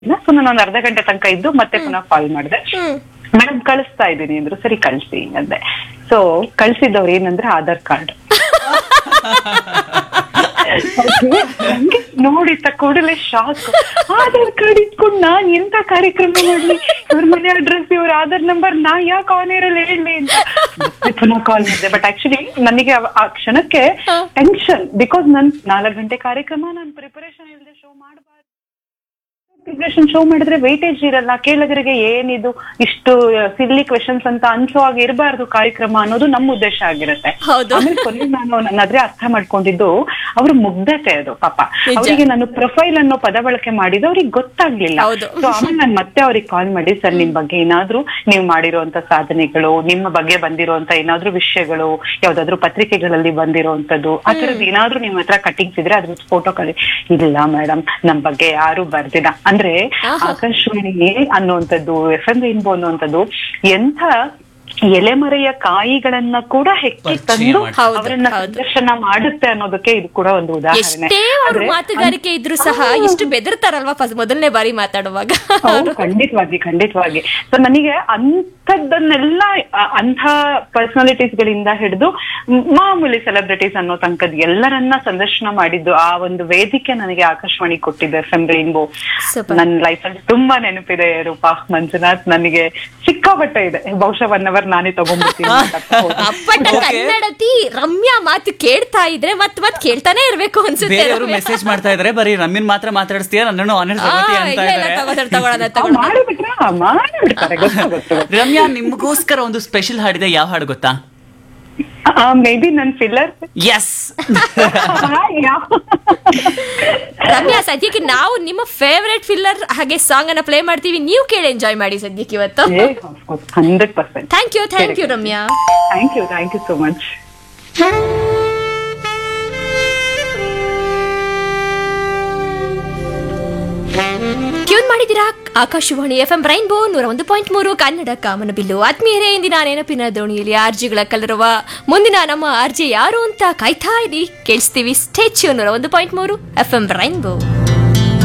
So ನಾನು ಒಂದ್ ಅರ್ಧ ಗಂಟೆ ತನಕ ಇದ್ದು ಮತ್ತೆ ಪುನಃ ಕಾಲ್ ಮಾಡಿದೆ ಹ್ಮ್ ಮೇಡಮ್ ಕಳಿಸ್ತಾ ಇದ್ದೀನಿ ಅಂದ್ರು ಸರಿ ಕಳ್ಸಿ ಅಂದೆ ಸೊ ಕಳ್ಸಿದವ್ರು ಏನಂದ್ರೆ ಆಧಾರ್ ಕಾರ್ಡ್ ನಂಗೆ ನೋಡಿದ ಕೂಡಲೇ ಶಾಕ್ ಆಧಾರ್ ಕಾರ್ಡ್ ಇಟ್ಕೊಂಡು ನಾನ್ ಎಂತ ಕಾರ್ಯಕ್ರಮ ಮಾಡ್ಲಿ ಇವ್ರ ಮನೆ ಅಡ್ರೆಸ್ ಇವ್ರ ಆಧಾರ್ ನಂಬರ್ ನಾ ಯಾಕೆ ಆನ್ ಇರಲ್ಲ ಹೇಳಿ ಅಂತ ಮತ್ತೆ ಪುನಃ ಕಾಲ್ ಮಾಡಿದೆ ಬಟ್ ಆಕ್ಚುಲಿ ನನಗೆ ಆ- ಆ ಕ್ಷಣಕ್ಕೆ ಟೆನ್ಷನ್ ಬಿಕಾಸ್ ನನ್ ನಾಲ್ಕು ಗಂಟೆ ಕಾರ್ಯಕ್ರಮ ನಾನು ಪ್ರಿಪರೇಷನ್ ಇಲ್ಲದೆ ಶೋ ಮಾಡಬಾರ್ದು ಪ್ರಿಪರೇಷನ್ ಶೋ ಮಾಡಿದ್ರೆ ವೇಟೇಜ್ ಇರಲ್ಲ ಕೇಳಗರಿಗೆ ಏನಿದು ಇಷ್ಟು ಸಿಲ್ಲಿ ಕ್ವೆಶನ್ಸ್ ಅಂತ ಅನ್ಸೋ ಹಾಗೆ ಇರಬಾರ್ದು ಕಾರ್ಯಕ್ರಮ ಅನ್ನೋದು ನಮ್ಮ ಉದ್ದೇಶ ಆಗಿರುತ್ತೆ ಹೌದು. ಆಮೇಲೆ ಕೊನೆಗೆ ನಾನು ನನ್ನ ಅದ್ರೆ ಅರ್ಥ ಮಾಡ್ಕೊಂಡಿದ್ದು ಅವ್ರ ಮುಗ್ಧತೆ ಅದು ಪಾಪ ನಿಜ. ಅವರಿಗೆ ನಾನು ಪ್ರೊಫೈಲ್ ಅನ್ನೋ ಪದ ಬಳಕೆ ಮಾಡಿದ್ದು ಅವ್ರಿಗೆ ಗೊತ್ತಾಗ್ಲಿಲ್ಲ ಹೌದು. ಸೊ ಆಮೇಲೆ ನಾನು ಮತ್ತೆ ಅವ್ರಿಗೆ ಕಾಲ್ ಮಾಡಿ ಸರ್ ನಿಮ್ ಬಗ್ಗೆ ಏನಾದ್ರೂ ನೀವು ಮಾಡಿರುವಂತ ಸಾಧನೆಗಳು ನಿಮ್ಮ ಬಗ್ಗೆ ಬಂದಿರುವಂತ ಏನಾದ್ರೂ ವಿಷಯಗಳು ಯಾವ್ದಾದ್ರು ಪತ್ರಿಕೆಗಳಲ್ಲಿ ಬಂದಿರುವಂತದ್ದು ಆ ತರದ್ ಏನಾದ್ರೂ ನಿಮ್ ಹತ್ರ ಕಟ್ಟಿಂಗ್ಸ್ ಇದ್ರೆ ಅದ್ರ ಫೋಟೋ ಕಳಿ ಇಲ್ಲ ಮೇಡಮ್ ನಮ್ ಬಗ್ಗೆ ಯಾರು ಬರ್ದಿಲ್ಲ ಅಂದ್ರೆ ಆಹಾ. ಆಕಾಶವಾಣಿ ಅನ್ನುವಂಥದ್ದು ಎಫ್ ಎಂ ರೈನ್ಬೋ ಅನ್ನುವಂಥದ್ದು ಎಂಥ ಎಲೆಮರೆಯ ಕಾಯಿಗಳನ್ನ ಕೂಡ ಹೆಕ್ಕಿ ಪರಿಚಯ ತಂದು ಮಾಡಿ. ಹೌದು, ಅವರನ್ನ ಹೌದು. ಸಂದರ್ಶನ ಮಾಡುತ್ತೆ ಅನ್ನೋದಕ್ಕೆ ಇದು ಕೂಡ ಒಂದು ಉದಾಹರಣೆ ಎಷ್ಟೇ ಅವ್ರ ಆದ್ರೆ ಮಾತುಗಾರಿಕೆ ಇದ್ರು ಸಹ ಎಷ್ಟು ಬೆದರ್ತಾರಲ್ವಾ ಫಸ್ಟ್ ಮೊದಲನೇ ಬಾರಿ ಮಾತಾಡುವಾಗ ಹೌದು ಖಂಡಿತವಾಗಿ ಖಂಡಿತವಾಗಿ ಸೊ ನನಗೆ ಅಂಥದ್ದನ್ನೆಲ್ಲ ಅ, ಅಂಥ ಪರ್ಸನಾಲಿಟೀಸ್ ಗಳಿಂದ ಹಿಡಿದು ಮ್, ಮಾಮೂಲಿ ಸೆಲೆಬ್ರಿಟೀಸ್ ಅನ್ನೋ ತನಕದ ಎಲ್ಲರನ್ನ ಸಂದರ್ಶನ ಮಾಡಿದ್ದು ಆ ಒಂದು ವೇದಿಕೆ ನನಗೆ ಆಕಾಶವಾಣಿ ಕೊಟ್ಟಿದೆ ಎಫ್ ಎಂ ರೈನ್ಬೋ Super. ನನ್ನ ಲೈಫಲ್ಲಿ ತುಂಬಾ ನೆನಪಿದೆ ರೂಪಾ ಮಂಜುನಾಥ್ ನನಗೆ ಸಿಕ್ಕಾಪಟ್ಟೆ ಇದೆ ಬಹುಶಃ ಒನ್ ಅವರ್ ನಾನೇ ತಗೊಂಡ್ಬಿಡ್ತೀನಿ ಅಪ್ಪಟ Okay. ಕನ್ನಡತಿ ರಮ್ಯಾ ಮಾತು ಕೇಳ್ತಾ ಇದ್ರೆ ಮತ್ ಮತ್ ಕೇಳ್ತಾನೆ ಇರ್ಬೇಕು ಅನ್ಸುತ್ತೆ ಬೇರೆಯವರು ರಮ್ಯಾ. ಮೆಸೇಜ್ ಮಾಡ್ತಾ ಇದಾರೆ ಬರೀ ರಮ್ಯನ್ ಮಾತ್ರ ಮಾತಾಡಿಸ್ತೀಯ ನನ್ನನ್ನು ಆನರ್ ಆ, ತಗೋತೀಯ ಅಂತ ಇಲ್ಲ ಇಲ್ಲ ಇದಾರೆ ತಗೋತಾರೆ ತಗೊಳ್ಳೋಣ ತಗೊಳ್ಳೋಣ ಮಾಡಿಬಿಟ್ರ ಮಾಡಿಬಿಡ್ತಾರೆ ಗೊತ್ತು ಗೊತ್ತು ರಮ್ಯಾ ನಿಮ್ಗೋಸ್ಕರ ಒಂದು ಸ್ಪೆಷಲ್ ಹಾಡಿದೆ ಯಾವ ಹಾಡು ಗೊತ್ತಾ ಮೇ ಬಿ ನನ್ ಫಿಲ್ಲರ್ ಎಸ್ ರಮ್ಯಾ ಸದ್ಯಕ್ಕೆ ನಾವು ನಿಮ್ಮ ಫೇವರೇಟ್ ಫಿಲ್ಲರ್ ಹಾಗೆ ಸಾಂಗ್ ಅನ್ನ ಪ್ಲೇ ಮಾಡ್ತೀವಿ ನೀವು ಕೇಳಿ ಎಂಜಾಯ್ ಮಾಡಿ ಸದ್ಯಕ್ಕೆ ಇವತ್ತು hundred percent thank you thank you Ramya thank you thank you so much tune ಮಾಡಿದಿರಾ ಆಕಾಶವಾಣಿ ಎಫ್ ಎಂ ರೈನ್ಬೋ ನೂರ ಒಂದು ಪಾಯಿಂಟ್ ಮೂರು ಕನ್ನಡ ಕಾಮನ ಬಿಲ್ಲು ಆತ್ಮೀಯರೇ ಇಂದಿನ ನೆನಪಿನ ದೋಣಿಯಲ್ಲಿ ಆರ್ಜಿಗಳ ಕಲರವ ಮುಂದಿನ ನಮ್ಮ ಆರ್ಜಿ ಯಾರು ಅಂತ ಕಾಯ್ತಾ ಇರಿ ಕೇಳಿಸ್ತೀವಿ ಸ್ಟೇಚ್ಯೂ ನೂರ ಒಂದು ಪಾಯಿಂಟ್ ಮೂರು ಎಫ್ ಎಂ ರೈನ್ಬೋ